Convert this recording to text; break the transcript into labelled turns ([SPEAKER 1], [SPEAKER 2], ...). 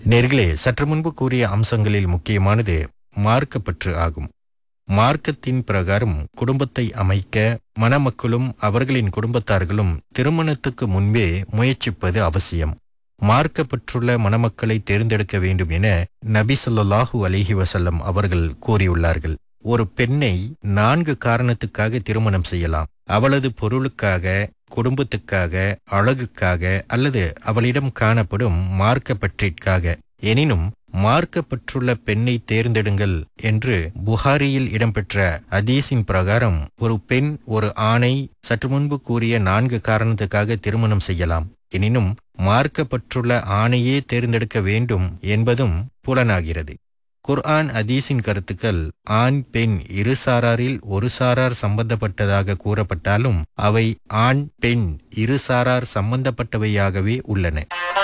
[SPEAKER 1] நேர்களே சற்று முன்பு கூறிய அம்சங்களில் முக்கியமானது மார்க்கப்பற்று ஆகும் மார்க்கத்தின் பிரகாரம் குடும்பத்தை அமைக்க மணமக்களும் அவர்களின் குடும்பத்தார்களும் திருமணத்துக்கு முன்பே முயற்சிப்பது அவசியம் மார்க்கப்பற்றுள்ள மணமக்களை தேர்ந்தெடுக்க வேண்டும் என நபி ஸல்லல்லாஹு அலைஹி வஸல்லம் அவர்கள் கூறியுள்ளார்கள் ஒரு பெண்ணை நான்கு காரணத்துக்காக திருமணம் செய்யலாம் அவளது பொருளுக்காக குடும்பத்துக்காக அழகுக்காக அல்லது அவளிடம் காணப்படும் மார்க்கப்பற்றிற்காக எனினும் மார்க்கப்பற்றுள்ள பெண்ணை தேர்ந்தெடுங்கள் என்று புகாரியில் இடம்பெற்ற அதீஸின் பிரகாரம் ஒரு பெண் ஒரு ஆணை சற்று முன்பு கூறிய நான்கு காரணத்துக்காக திருமணம் செய்யலாம் எனினும் மார்க்கப்பற்றுள்ள ஆணையே தேர்ந்தெடுக்க வேண்டும் என்பதும் புலனாகிறது குர்ஆன் அதீஸின் கருத்துக்கள் ஆண் பெண் இரு சாராரில் ஒரு சாரார் சம்பந்தப்பட்டதாக கூறப்பட்டாலும் அவை ஆண் பெண் இரு சாரார் சம்பந்தப்பட்டவையாகவே உள்ளன